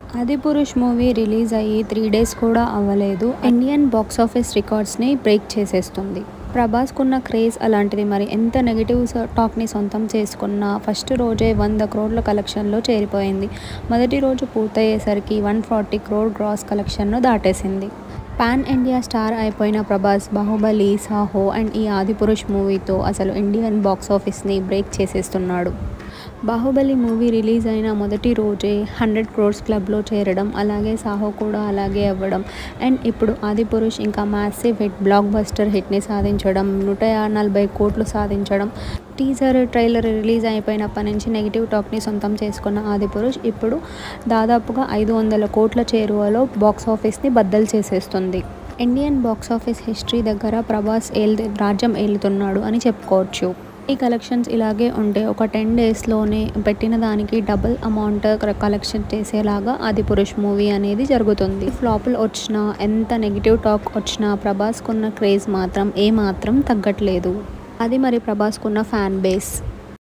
Adipurush movie release అయ్యి three days కూడా అవ్వలేదు ఇండియన్ బాక్స్ ఆఫీస్ రికార్డ్స్ని బ్రేక్ చేసేస్తుంది ప్రభాస్కున్న క్రేజ్ అలాంటిది మరి ఎంత నెగిటివ్ టాక్ని సొంతం చేసుకున్న ఫస్ట్ రోజే వంద క్రోడ్ల కలెక్షన్లో చేరిపోయింది మొదటి రోజు పూర్తయ్యేసరికి వన్ ఫార్టీ క్రోడ్ గ్రాస్ కలెక్షన్ను దాటేసింది పాన్ ఇండియా స్టార్ అయిపోయిన ప్రభాస్ బాహుబలి సాహో అండ్ ఈ ఆదిపురుష్ మూవీతో అసలు ఇండియన్ బాక్స్ ఆఫీస్ని బ్రేక్ చేసేస్తున్నాడు బాహుబలి మూవీ రిలీజ్ అయిన మొదటి రోజే హండ్రెడ్ క్రోర్స్ క్లబ్లో చేరడం అలాగే సాహో కూడా అలాగే అవ్వడం అండ్ ఇప్పుడు ఆదిపురుష్ ఇంకా మ్యాసివ్ హిట్ బ్లాక్ బస్టర్ హిట్ని సాధించడం నూట నలభై కోట్లు సాధించడం టీజర్ ట్రైలర్ రిలీజ్ అయిపోయినప్పటి నుంచి నెగిటివ్ టాక్ని సొంతం చేసుకున్న ఆదిపురుష్ ఇప్పుడు దాదాపుగా ఐదు వందల కోట్ల చేరువలో బాక్స్ ఆఫీస్ని బద్దలు చేసేస్తుంది ఇండియన్ బాక్స్ ఆఫీస్ హిస్టరీ దగ్గర ప్రభాస్ ఏల్ రాజ్యం ఏలుతున్నాడు అని చెప్పుకోవచ్చు ఈ కలెక్షన్స్ ఇలాగే ఉంటే ఒక టెన్ డేస్లోనే పెట్టిన దానికి డబుల్ అమౌంట్ కలెక్షన్ చేసేలాగా ఆది పురుష్ మూవీ అనేది జరుగుతుంది ఫ్లాపులు వచ్చినా ఎంత నెగిటివ్ టాక్ వచ్చినా ప్రభాస్కున్న క్రేజ్ మాత్రం ఏ మాత్రం తగ్గట్లేదు అది మరి ప్రభాస్కున్న ఫ్యాన్ బేస్